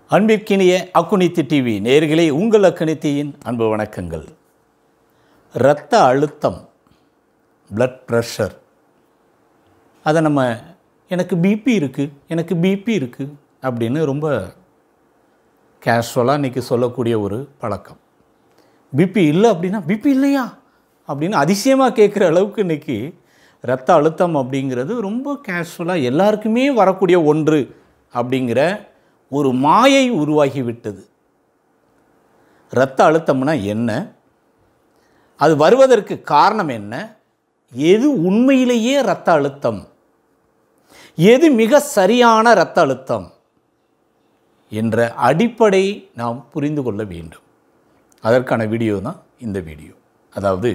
அன்பிற்கினிய அக்குனித்தி டிவி நேர்களே உங்கள் அக்குனித்தியின் அன்பு வணக்கங்கள் இரத்த அழுத்தம் பிளட் ப்ரெஷர் அதை நம்ம எனக்கு பிபி இருக்குது எனக்கு பிபி இருக்குது அப்படின்னு ரொம்ப கேஷுவலாக இன்றைக்கி சொல்லக்கூடிய ஒரு பழக்கம் பிபி இல்லை அப்படின்னா பிபி இல்லையா அப்படின்னு அதிசயமாக கேட்குற அளவுக்கு இன்றைக்கி ரத்த அழுத்தம் அப்படிங்கிறது ரொம்ப கேஷுவலாக எல்லாருக்குமே வரக்கூடிய ஒன்று அப்படிங்கிற ஒரு மாயை உருவாகிவிட்டது இரத்த அழுத்தம்னா என்ன அது வருவதற்கு காரணம் என்ன எது உண்மையிலேயே இரத்த அழுத்தம் எது மிக சரியான இரத்த அழுத்தம் என்ற அடிப்படை நாம் புரிந்து கொள்ள வேண்டும் அதற்கான வீடியோ தான் இந்த வீடியோ அதாவது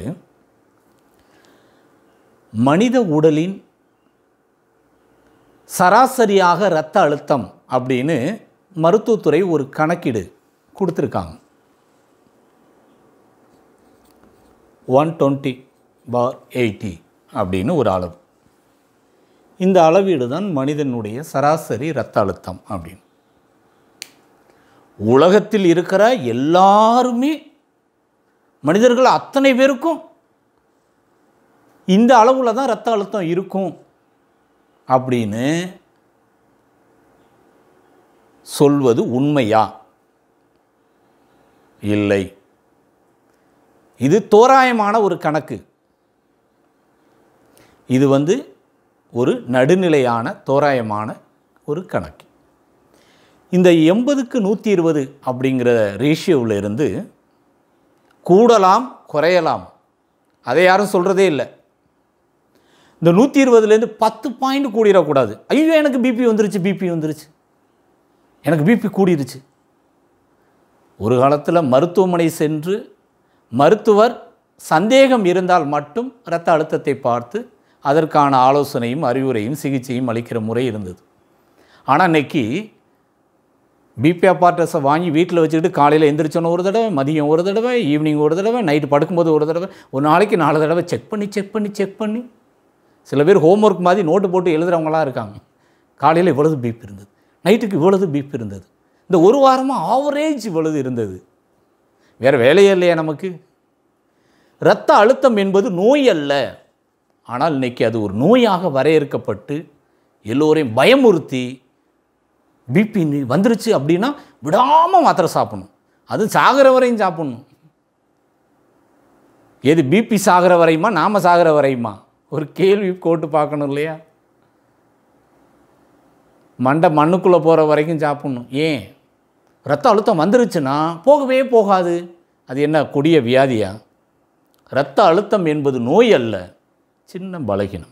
மனித உடலின் சராசரியாக இரத்த அழுத்தம் அப்படின்னு மருத்துவத்துறை ஒரு கணக்கீடு கொடுத்துருக்காங்க ஒன் டுவெண்ட்டி பார் எயிட்டி அப்படின்னு ஒரு அளவு இந்த அளவீடு தான் மனிதனுடைய சராசரி இரத்த அழுத்தம் அப்படின்னு உலகத்தில் இருக்கிற எல்லாருமே மனிதர்கள் அத்தனை பேருக்கும் இந்த அளவில் தான் இரத்த அழுத்தம் இருக்கும் அப்படின்னு சொல்வது உண்மையா இல்லை இது தோராயமான ஒரு கணக்கு இது வந்து ஒரு நடுநிலையான தோராயமான ஒரு கணக்கு இந்த எண்பதுக்கு நூற்றி இருபது அப்படிங்கிற ரேஷியோவில் இருந்து கூடலாம் குறையலாம் அதை யாரும் சொல்கிறதே இல்லை இந்த நூற்றி இருபதுலேருந்து பத்து பாயிண்ட் கூடிடக்கூடாது ஐயோ எனக்கு பிபி வந்துருச்சு பிபி வந்துருச்சு எனக்கு பிபி கூடிருச்சு ஒரு காலத்தில் மருத்துவமனை சென்று மருத்துவர் சந்தேகம் இருந்தால் மட்டும் இரத்த அழுத்தத்தை பார்த்து அதற்கான ஆலோசனையும் அறிவுரையும் சிகிச்சையும் அளிக்கிற முறை இருந்தது ஆனால் இன்னைக்கு பிபி அப்பார்டஸை வாங்கி வீட்டில் வச்சுக்கிட்டு காலையில் எந்திரிச்சோன்னு ஒரு தடவை மதியம் ஒரு தடவை ஈவினிங் ஒரு தடவை நைட்டு படுக்கும்போது ஒரு தடவை ஒரு நாளைக்கு நாலு தடவை செக் பண்ணி செக் பண்ணி செக் பண்ணி சில பேர் ஹோம்ஒர்க் மாதிரி நோட்டு போட்டு எழுதுகிறவங்களாம் இருக்காங்க காலையில் இவ்வளவு பீப் இருந்தது நைட்டுக்கு இவ்வளவு பீப் இருந்தது இந்த ஒரு வாரமாக ஆவரேஜ் இவ்வளவு இருந்தது வேறு வேலையே இல்லையா நமக்கு இரத்த அழுத்தம் என்பது நோய் அல்ல ஆனால் இன்னைக்கு அது ஒரு நோயாக வரையறுக்கப்பட்டு எல்லோரையும் பயமுறுத்தி பிபி வந்துருச்சு அப்படின்னா விடாமல் மாத்திரை சாப்பிடணும் அது சாகிற வரையும் சாப்பிடணும் எது பிபி சாகிற வரையுமா நாம் சாகிற வரையுமா ஒரு கேள்வி கோட்டு பார்க்கணும் இல்லையா மண்டை மண்ணுக்குள்ளே போகிற வரைக்கும் சாப்பிட்ணும் ஏன் ரத்த அழுத்தம் வந்துருச்சுன்னா போகவே போகாது அது என்ன கொடிய வியாதியா இரத்த அழுத்தம் என்பது நோய் அல்ல சின்ன பலகீனம்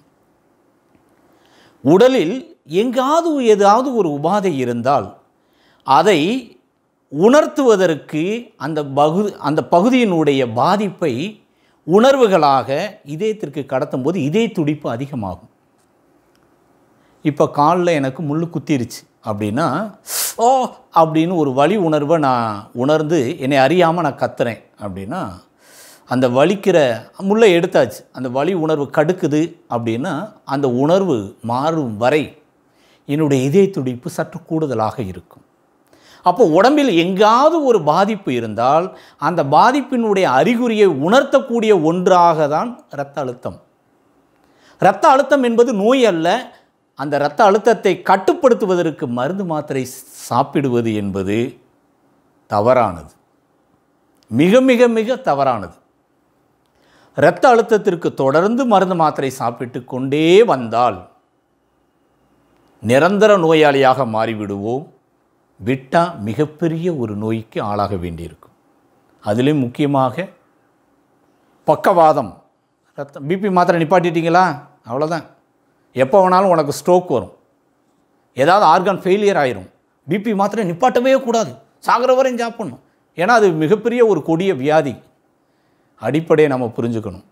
உடலில் எங்காவது ஏதாவது ஒரு உபாதை இருந்தால் அதை உணர்த்துவதற்கு அந்த பகு அந்த பகுதியினுடைய பாதிப்பை உணர்வுகளாக இதயத்திற்கு கடத்தும் போது இதய துடிப்பு அதிகமாகும் இப்போ காலில் எனக்கு முள் குத்திருச்சு அப்படின்னா ஓ அப்படின்னு ஒரு வலி உணர்வை நான் உணர்ந்து என்னை அறியாமல் நான் கத்துறேன் அப்படின்னா அந்த வலிக்கிற முள்ளை எடுத்தாச்சு அந்த வலி உணர்வு கடுக்குது அப்படின்னா அந்த உணர்வு மாறும் வரை என்னுடைய இதய துடிப்பு சற்று கூடுதலாக இருக்கும் அப்போ உடம்பில் எங்காவது ஒரு பாதிப்பு இருந்தால் அந்த பாதிப்பினுடைய அறிகுறியை உணர்த்தக்கூடிய ஒன்றாக தான் இரத்த அழுத்தம் இரத்த அழுத்தம் என்பது நோய் அல்ல அந்த இரத்த அழுத்தத்தை கட்டுப்படுத்துவதற்கு மருந்து மாத்திரை சாப்பிடுவது என்பது தவறானது மிக மிக மிக தவறானது இரத்த அழுத்தத்திற்கு தொடர்ந்து மருந்து மாத்திரை சாப்பிட்டு கொண்டே வந்தால் நிரந்தர நோயாளியாக மாறிவிடுவோம் விட்டால் மிகப்பெரிய ஒரு நோய்க்கு ஆளாக வேண்டியிருக்கும் அதிலும் முக்கியமாக பக்கவாதம் ரத்தம் பிபி மாத்திரை நிப்பாட்டிட்டீங்களா அவ்வளோதான் எப்போ வேணாலும் உனக்கு ஸ்ட்ரோக் வரும் ஏதாவது ஆர்கான் ஃபெயிலியர் ஆயிரும் பிபி மாத்திரை நிப்பாட்டவே கூடாது சாகிற வரையும் சாப்பிடணும் ஏன்னா அது மிகப்பெரிய ஒரு கொடிய வியாதி அடிப்படையை நம்ம புரிஞ்சுக்கணும்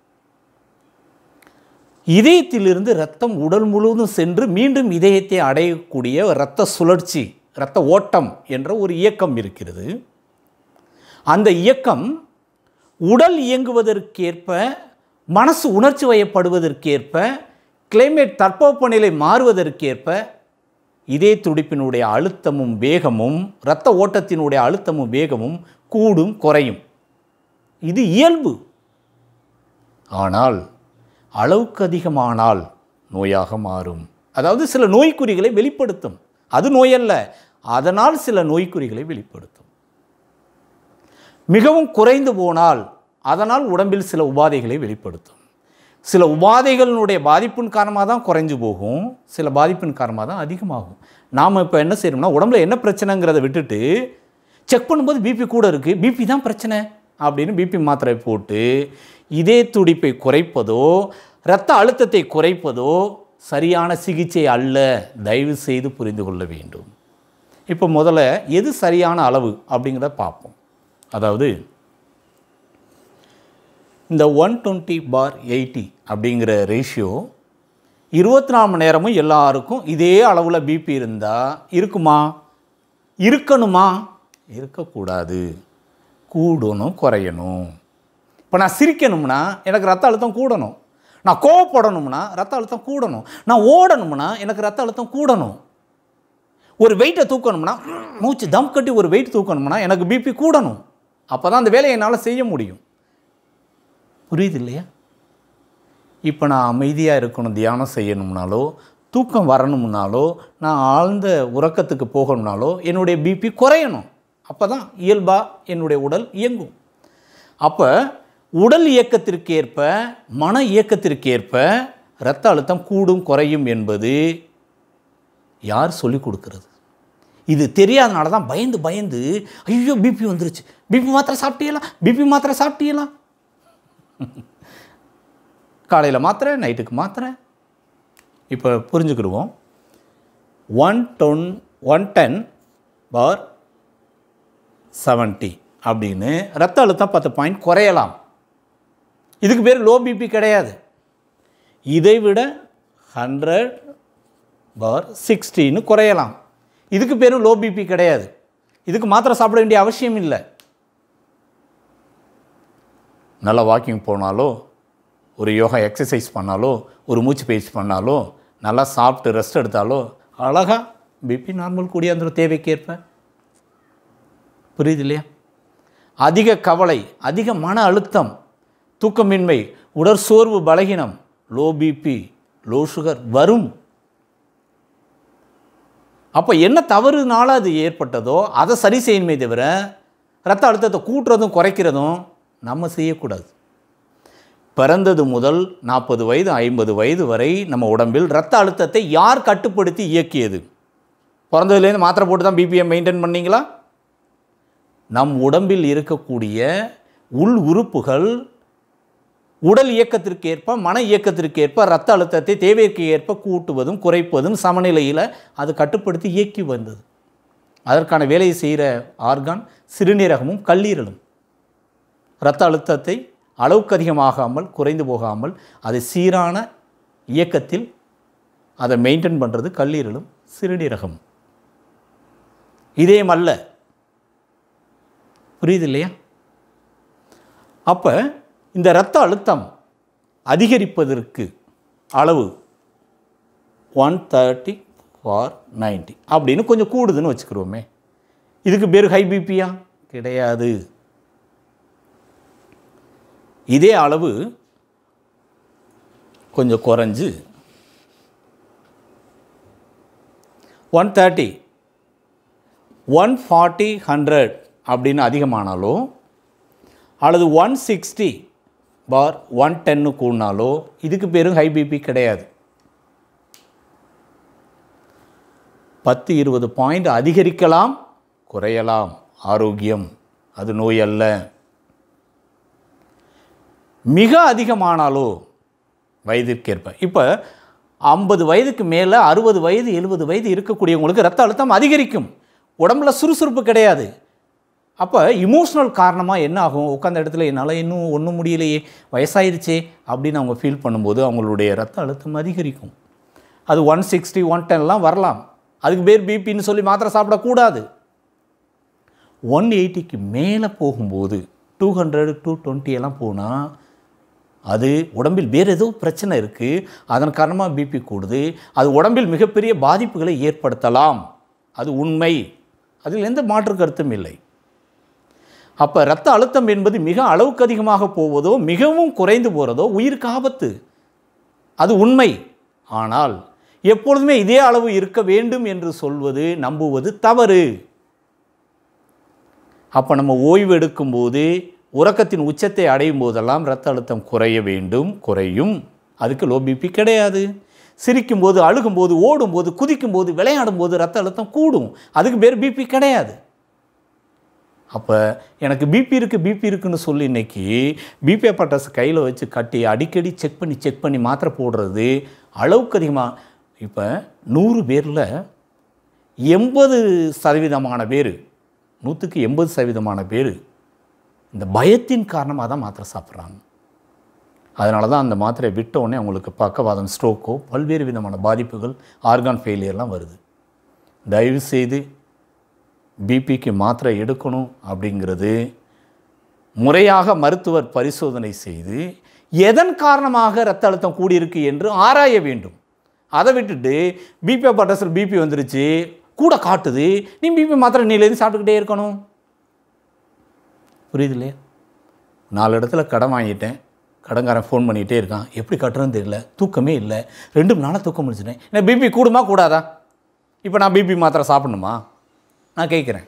இதயத்திலிருந்து ரத்தம் உடல் முழுவதும் சென்று மீண்டும் இதயத்தை அடையக்கூடிய இரத்த சுழற்சி இரத்த ஓட்டம் என்ற ஒரு இயக்கம் இருக்கிறது அந்த இயக்கம் உடல் இயங்குவதற்கேற்ப மனசு உணர்ச்சி வயப்படுவதற்கேற்ப கிளைமேட் தட்பவெப்பநிலை மாறுவதற்கேற்ப இதய துடிப்பினுடைய அழுத்தமும் வேகமும் இரத்த ஓட்டத்தினுடைய அழுத்தமும் வேகமும் கூடும் குறையும் இது இயல்பு ஆனால் அளவுக்கு அதிகமானால் நோயாக மாறும் அதாவது சில நோய்க்குறிகளை வெளிப்படுத்தும் அது நோயல்ல அதனால் சில நோய்க்குறிகளை வெளிப்படுத்தும் மிகவும் குறைந்து போனால் அதனால் உடம்பில் சில உபாதைகளை வெளிப்படுத்தும் சில உபாதைகளினுடைய பாதிப்பின் காரணமாக தான் குறைஞ்சு போகும் சில பாதிப்பின் காரணமாக தான் அதிகமாகும் நாம் இப்போ என்ன செய்யணும்னா உடம்புல என்ன பிரச்சனைங்கிறத விட்டுட்டு செக் பண்ணும்போது பிபி கூட இருக்குது பிபி தான் பிரச்சனை அப்படின்னு பிபி மாத்திரை போட்டு இதே துடிப்பை குறைப்பதோ இரத்த அழுத்தத்தை குறைப்பதோ சரியான சிகிச்சை அல்ல தயவு செய்து புரிந்து கொள்ள வேண்டும் இப்போ முதல்ல எது சரியான அளவு அப்படிங்கிறத பார்ப்போம் அதாவது இந்த ஒன் டுவெண்ட்டி பார் எயிட்டி அப்படிங்கிற ரேஷியோ இருபத்தி நாலு மணி நேரமும் எல்லாருக்கும் இதே அளவில் பிபி இருந்தால் இருக்குமா இருக்கணுமா இருக்கக்கூடாது கூடணும் குறையணும் இப்போ நான் சிரிக்கணும்னா எனக்கு ரத்த அழுத்தம் கூடணும் நான் கோவப்படணும்னா ரத்த அழுத்தம் கூடணும் நான் ஓடணும்னா எனக்கு ரத்த அழுத்தம் கூடணும் ஒரு வெயிட்டை தூக்கணும்னா மூச்சு தம் கட்டி ஒரு வெயிட் தூக்கணும்னா எனக்கு பிபி கூடணும் அப்போ தான் அந்த வேலையை என்னால் செய்ய முடியும் புரியுது இல்லையா இப்போ நான் அமைதியாக இருக்கணும் தியானம் செய்யணும்னாலோ தூக்கம் வரணும்னாலோ நான் ஆழ்ந்த உறக்கத்துக்கு போகணும்னாலோ என்னுடைய பிபி குறையணும் அப்போ தான் இயல்பாக என்னுடைய உடல் இயங்கும் அப்போ உடல் இயக்கத்திற்கு ஏற்ப மன இயக்கத்திற்கு ஏற்ப இரத்த அழுத்தம் கூடும் குறையும் என்பது யார் சொல்லிக் கொடுக்கிறது இது தெரியாதனால தான் பயந்து பயந்து ஐயோ பிபி வந்துருச்சு பிபி மாத்திரை சாப்பிட்டீங்களா பிபி மாத்திரை சாப்பிட்டீங்களா காலையில் மாத்திரை நைட்டுக்கு மாத்திரை இப்போ புரிஞ்சுக்கிடுவோம் one ten one ten bar seventy அப்படின்னு ரத்த அழுத்தம் பத்து பாயிண்ட் குறையலாம் இதுக்கு பேர் லோ பிபி கிடையாது இதை விட ஹண்ட்ரட் பார் சிக்ஸ்டின்னு குறையலாம் இதுக்கு பேரும் லோ பிபி கிடையாது இதுக்கு மாத்திரை சாப்பிட வேண்டிய அவசியம் இல்லை நல்லா வாக்கிங் போனாலோ ஒரு யோகா எக்ஸசைஸ் பண்ணாலோ ஒரு மூச்சு பயிற்சி பண்ணாலோ நல்லா சாப்பிட்டு ரெஸ்ட் எடுத்தாலோ அழகாக பிபி நார்மல் கூடிய அந்த தேவைக்கேற்ப புரியுது இல்லையா அதிக கவலை அதிக மன அழுத்தம் தூக்கமின்மை உடற்சோர்வு பலகீனம் லோ பிபி லோ சுகர் வரும் அப்போ என்ன தவறுனால அது ஏற்பட்டதோ அதை சரி செய்யணுமே தவிர ரத்த அழுத்தத்தை கூட்டுறதும் குறைக்கிறதும் நம்ம செய்யக்கூடாது பிறந்தது முதல் நாற்பது வயது ஐம்பது வயது வரை நம்ம உடம்பில் ரத்த அழுத்தத்தை யார் கட்டுப்படுத்தி இயக்கியது பிறந்ததுலேருந்து மாத்திரை போட்டு தான் பிபிஎம் மெயின்டைன் பண்ணீங்களா நம் உடம்பில் இருக்கக்கூடிய உள் உறுப்புகள் உடல் இயக்கத்திற்கு ஏற்ப மன இயக்கத்திற்கு ஏற்ப ரத்த அழுத்தத்தை தேவைக்கு ஏற்ப கூட்டுவதும் குறைப்பதும் சமநிலையில் அது கட்டுப்படுத்தி இயக்கி வந்தது அதற்கான வேலையை செய்கிற ஆர்கான் சிறுநீரகமும் கல்லீரலும் இரத்த அழுத்தத்தை அளவுக்கு அதிகமாகாமல் குறைந்து போகாமல் அதை சீரான இயக்கத்தில் அதை மெயின்டைன் பண்ணுறது கல்லீரலும் சிறுநீரகம் இதயம் அல்ல புரியுது இல்லையா அப்போ இந்த இரத்த அழுத்தம் அதிகரிப்பதற்கு அளவு ஒன் தேர்ட்டி ஃபார் நைன்ட்டி அப்படின்னு கொஞ்சம் கூடுதுன்னு வச்சுக்கிறோமே இதுக்கு பேர் ஹை பிபியா கிடையாது இதே அளவு கொஞ்சம் குறைஞ்சு one thirty one forty hundred அப்படின்னு அதிகமானாலோ அல்லது ஒன் சிக்ஸ்டி பார் ஒன் டென்னு கூடினாலோ இதுக்கு பேரும் ஹை பிபி கிடையாது பத்து இருபது பாயிண்ட் அதிகரிக்கலாம் குறையலாம் ஆரோக்கியம் அது நோய் அல்ல மிக அதிகமானாலோ வயதிற்கேற்ப இப்போ ஐம்பது வயதுக்கு மேலே அறுபது வயது எழுபது வயது இருக்கக்கூடியவங்களுக்கு ரத்த அழுத்தம் அதிகரிக்கும் உடம்புல சுறுசுறுப்பு கிடையாது அப்போ இமோஷ்னல் காரணமாக என்ன ஆகும் உட்காந்த இடத்துல என்னால் இன்னும் ஒன்றும் முடியலையே வயசாயிருச்சே அப்படின்னு அவங்க ஃபீல் பண்ணும்போது அவங்களுடைய ரத்த அழுத்தம் அதிகரிக்கும் அது ஒன் சிக்ஸ்டி ஒன் டென்லாம் வரலாம் அதுக்கு பேர் பிபின்னு சொல்லி மாத்திரை சாப்பிடக்கூடாது ஒன் எயிட்டிக்கு மேலே போகும்போது டூ ஹண்ட்ரட் டூ டுவெண்ட்டி எல்லாம் போனால் அது உடம்பில் வேறு ஏதோ பிரச்சனை இருக்குது அதன் காரணமாக பிபி கூடுது அது உடம்பில் மிகப்பெரிய பாதிப்புகளை ஏற்படுத்தலாம் அது உண்மை அதில் எந்த மாற்று கருத்தும் இல்லை அப்போ ரத்த அழுத்தம் என்பது மிக அளவுக்கு அதிகமாக போவதோ மிகவும் குறைந்து போகிறதோ உயிருக்கு ஆபத்து அது உண்மை ஆனால் எப்பொழுதுமே இதே அளவு இருக்க வேண்டும் என்று சொல்வது நம்புவது தவறு அப்போ நம்ம ஓய்வு எடுக்கும்போது உறக்கத்தின் உச்சத்தை அடையும் போதெல்லாம் ரத்த அழுத்தம் குறைய வேண்டும் குறையும் அதுக்கு லோ பிபி கிடையாது சிரிக்கும்போது அழுகும்போது ஓடும்போது குதிக்கும்போது விளையாடும்போது ரத்த அழுத்தம் கூடும் அதுக்கு பேர் பிபி கிடையாது அப்போ எனக்கு பிபி இருக்குது பிபி இருக்குன்னு சொல்லி இன்னைக்கு பிபி அப்பட்டஸ் கையில் வச்சு கட்டி அடிக்கடி செக் பண்ணி செக் பண்ணி மாத்திரை போடுறது அளவுக்கு அதிகமாக இப்போ நூறு பேரில் எண்பது சதவீதமான பேர் நூற்றுக்கு எண்பது சதவீதமான பேர் இந்த பயத்தின் காரணமாக தான் மாத்திரை சாப்பிட்றாங்க அதனால தான் அந்த மாத்திரையை விட்ட உடனே அவங்களுக்கு பக்கவாதம் ஸ்ட்ரோக்கோ பல்வேறு விதமான பாதிப்புகள் ஆர்கான் ஃபெயிலியர்லாம் வருது தயவு செய்து பிபிக்கு மாத்திரை எடுக்கணும் அப்படிங்கிறது முறையாக மருத்துவர் பரிசோதனை செய்து எதன் காரணமாக ரத்த அழுத்தம் கூடியிருக்கு என்று ஆராய வேண்டும் அதை விட்டுட்டு பிபி பட்டஸில் பிபி வந்துருச்சு கூட காட்டுது நீ பிபி மாத்திரை நீலேருந்து சாப்பிட்டுக்கிட்டே இருக்கணும் புரியுது இல்லையா நாலு இடத்துல கடன் வாங்கிட்டேன் கடன்காரன் ஃபோன் பண்ணிகிட்டே இருக்கான் எப்படி கட்டுறதுன்னு தெரியல தூக்கமே இல்லை ரெண்டு மணி நாளாக தூக்கம் முடிச்சிட்டேன் என்ன பிபி கூடுமா கூடாதா இப்போ நான் பிபி மாத்திரை சாப்பிடணுமா நான் கேட்குறேன்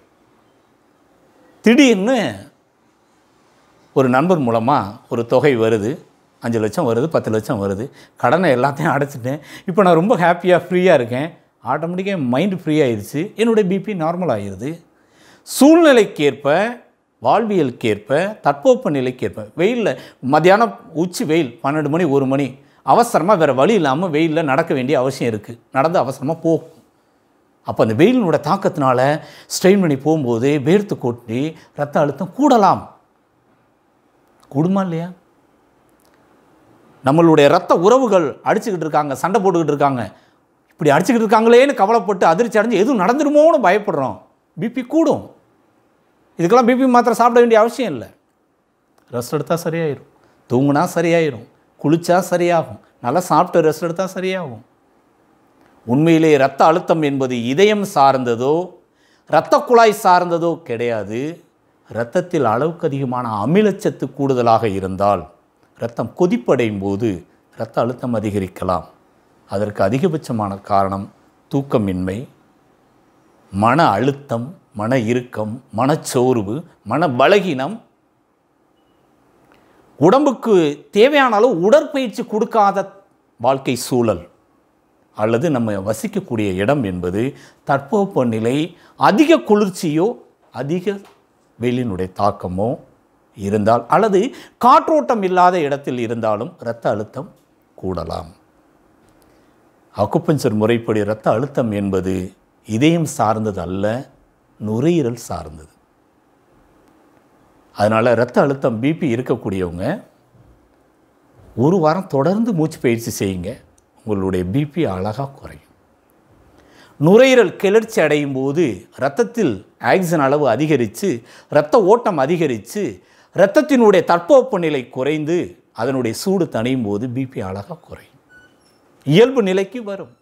திடீர்னு ஒரு நண்பர் மூலமாக ஒரு தொகை வருது அஞ்சு லட்சம் வருது பத்து லட்சம் வருது கடனை எல்லாத்தையும் அடைச்சிட்டேன் இப்போ நான் ரொம்ப ஹாப்பியாக ஃப்ரீயாக இருக்கேன் ஆட்டோமேட்டிக்காக என் மைண்டு ஃப்ரீ ஆயிடுச்சு என்னுடைய பிபி நார்மல் ஆகிடுது சூழ்நிலைக்கேற்ப வாழ்வியலுக்கேற்ப தட்பவெப்ப நிலைக்கேற்ப வெயிலில் மத்தியானம் உச்சி வெயில் பன்னெண்டு மணி ஒரு மணி அவசரமாக வேறு வழி இல்லாமல் வெயிலில் நடக்க வேண்டிய அவசியம் இருக்குது நடந்து அவசரமாக போகும் அப்போ அந்த வெயிலினோட தாக்கத்தினால ஸ்ட்ரெயின் பண்ணி போகும்போது வேர்த்து கொட்டி ரத்த அழுத்தம் கூடலாம் கூடுமா இல்லையா நம்மளுடைய ரத்த உறவுகள் அடிச்சுக்கிட்டு இருக்காங்க சண்டை போட்டுக்கிட்டு இருக்காங்க இப்படி அடிச்சுக்கிட்டு இருக்காங்களேன்னு கவலைப்பட்டு அதிர்ச்சி அடைஞ்சு எதுவும் நடந்துருமோன்னு பயப்படுறோம் பிபி கூடும் இதுக்கெல்லாம் பிபி மாத்திரை சாப்பிட வேண்டிய அவசியம் இல்லை ரெஸ்ட் எடுத்தால் சரியாயிரும் தூங்குனா சரியாயிரும் குளிச்சா சரியாகும் நல்லா சாப்பிட்டு ரெஸ்ட் எடுத்தால் சரியாகும் உண்மையிலே இரத்த அழுத்தம் என்பது இதயம் சார்ந்ததோ இரத்த குழாய் சார்ந்ததோ கிடையாது இரத்தத்தில் அளவுக்கு அதிகமான அமிலச்சத்து கூடுதலாக இருந்தால் இரத்தம் கொதிப்படையும் போது இரத்த அழுத்தம் அதிகரிக்கலாம் அதற்கு அதிகபட்சமான காரணம் தூக்கமின்மை மன அழுத்தம் மன இறுக்கம் மனச்சோர்வு மன பலகீனம் உடம்புக்கு தேவையான அளவு உடற்பயிற்சி கொடுக்காத வாழ்க்கை சூழல் அல்லது நம்ம வசிக்கக்கூடிய இடம் என்பது தட்பவெப்ப நிலை அதிக குளிர்ச்சியோ அதிக வெயிலினுடைய தாக்கமோ இருந்தால் அல்லது காற்றோட்டம் இல்லாத இடத்தில் இருந்தாலும் இரத்த அழுத்தம் கூடலாம் அக்குப்பஞ்சர் முறைப்படி இரத்த அழுத்தம் என்பது இதயம் சார்ந்தது அல்ல நுரையீரல் சார்ந்தது அதனால் இரத்த அழுத்தம் பிபி இருக்கக்கூடியவங்க ஒரு வாரம் தொடர்ந்து மூச்சு பயிற்சி செய்யுங்க உங்களுடைய பிபி அழகாக குறையும் நுரையீரல் கிளர்ச்சி அடையும் போது இரத்தத்தில் ஆக்சிஜன் அளவு அதிகரித்து இரத்த ஓட்டம் அதிகரித்து இரத்தத்தினுடைய தட்பவெப்ப நிலை குறைந்து அதனுடைய சூடு தணியும் போது பிபி அழகாக குறையும் இயல்பு நிலைக்கு வரும்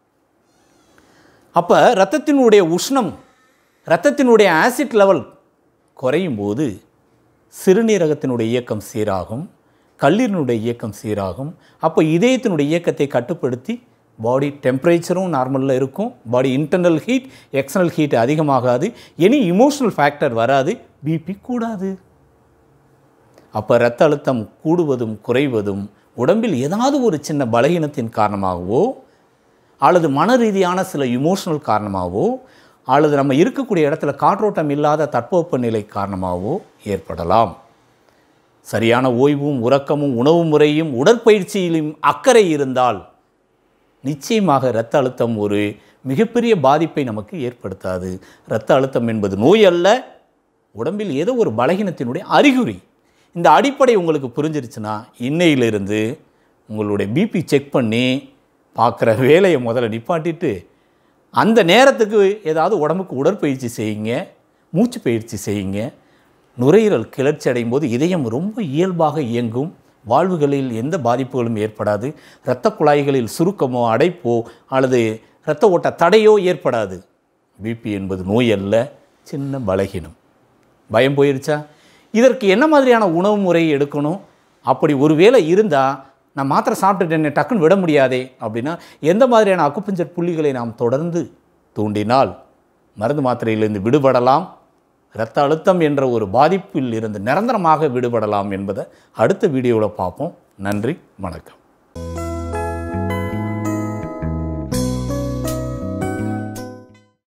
அப்போ இரத்தத்தினுடைய உஷ்ணம் இரத்தத்தினுடைய ஆசிட் லெவல் குறையும் போது சிறுநீரகத்தினுடைய இயக்கம் சீராகும் கல்லீரனுடைய இயக்கம் சீராகும் அப்போ இதயத்தினுடைய இயக்கத்தை கட்டுப்படுத்தி பாடி டெம்பரேச்சரும் நார்மலில் இருக்கும் body internal heat external heat அதிகமாகாது எனி இமோஷனல் ஃபேக்டர் வராது பிபி கூடாது அப்போ இரத்த அழுத்தம் கூடுவதும் குறைவதும் உடம்பில் ஏதாவது ஒரு சின்ன பலகீனத்தின் காரணமாகவோ அல்லது மன ரீதியான சில இமோஷனல் காரணமாகவோ அல்லது நம்ம இருக்கக்கூடிய இடத்துல காற்றோட்டம் இல்லாத தட்பவெப்ப நிலை காரணமாகவோ ஏற்படலாம் சரியான ஓய்வும் உறக்கமும் உணவு முறையும் உடற்பயிற்சியிலும் அக்கறை இருந்தால் நிச்சயமாக இரத்த அழுத்தம் ஒரு மிகப்பெரிய பாதிப்பை நமக்கு ஏற்படுத்தாது இரத்த அழுத்தம் என்பது நோய் அல்ல உடம்பில் ஏதோ ஒரு பலகீனத்தினுடைய அறிகுறி இந்த அடிப்படை உங்களுக்கு புரிஞ்சிருச்சுன்னா இன்னையிலிருந்து உங்களுடைய பிபி செக் பண்ணி பார்க்குற வேலையை முதல்ல நிப்பாட்டிட்டு அந்த நேரத்துக்கு ஏதாவது உடம்புக்கு உடற்பயிற்சி செய்யுங்க மூச்சு பயிற்சி செய்யுங்க நுரையீரல் கிளர்ச்சி அடையும் போது இதயம் ரொம்ப இயல்பாக இயங்கும் வாழ்வுகளில் எந்த பாதிப்புகளும் ஏற்படாது இரத்த குழாய்களில் சுருக்கமோ அடைப்போ அல்லது இரத்த ஓட்ட தடையோ ஏற்படாது பிபி என்பது நோய் அல்ல சின்ன பலகீனம் பயம் போயிருச்சா இதற்கு என்ன மாதிரியான உணவு முறை எடுக்கணும் அப்படி ஒருவேளை இருந்தால் நான் மாத்திரை சாப்பிட்டுட்டு என்ன டக்குன்னு விட முடியாதே அப்படின்னா எந்த மாதிரியான அக்குப்பஞ்சர் புள்ளிகளை நாம் தொடர்ந்து தூண்டினால் மருந்து மாத்திரையிலிருந்து விடுபடலாம் இரத்த அழுத்தம் என்ற ஒரு பாதிப்பில் இருந்து நிரந்தரமாக விடுபடலாம் என்பதை அடுத்த வீடியோவில் பார்ப்போம் நன்றி வணக்கம்